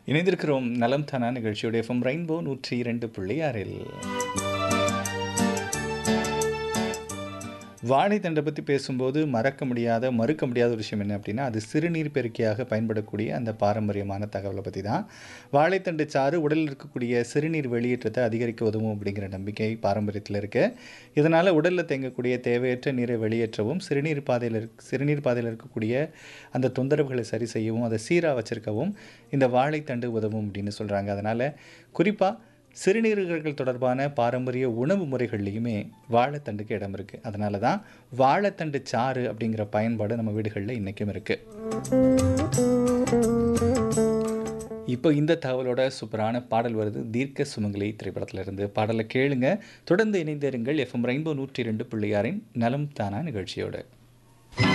இணைந்திருக்கிறோம் நலம் தானா நிகழ்ச்சியோட எஃப்எம் ரெயின்போ நூற்றி இரண்டு புள்ளி ஆறில் வாழைத்தண்டை பற்றி பேசும்போது மறக்க முடியாத மறுக்க முடியாத ஒரு விஷயம் என்ன அப்படின்னா அது சிறுநீர் பெருக்கியாக பயன்படக்கூடிய அந்த பாரம்பரியமான தகவலை பற்றி தான் வாழைத்தண்டு சாறு உடலில் இருக்கக்கூடிய சிறுநீர் வெளியேற்றத்தை அதிகரிக்க உதவும் அப்படிங்கிற நம்பிக்கை பாரம்பரியத்தில் இருக்கு இதனால் உடலில் தேங்கக்கூடிய தேவையற்ற நீரை வெளியேற்றவும் சிறுநீர் பாதையில் இருக் சிறுநீர் பாதையில் இருக்கக்கூடிய அந்த தொந்தரவுகளை சரி செய்யவும் அதை சீராக வச்சிருக்கவும் இந்த வாழைத்தண்டு உதவும் அப்படின்னு சொல்கிறாங்க அதனால் குறிப்பாக சிறுநீரகங்கள் தொடர்பான பாரம்பரிய உணவு முறைகள்லையுமே வாழைத்தண்டுக்கு இடம் இருக்குது அதனால தான் வாழைத்தண்டு சாறு அப்படிங்கிற பயன்பாடு நம்ம வீடுகளில் இன்றைக்கும் இருக்குது இப்போ இந்த தகவலோட சூப்பரான பாடல் வருது தீர்க்க சுமங்கலி திரைப்படத்துல இருந்து பாடலை கேளுங்க தொடர்ந்து இணைந்திருங்கள் எஃப்எம் ரெயின்போ நூற்றி ரெண்டு பிள்ளையாரின் நலம் தானா நிகழ்ச்சியோட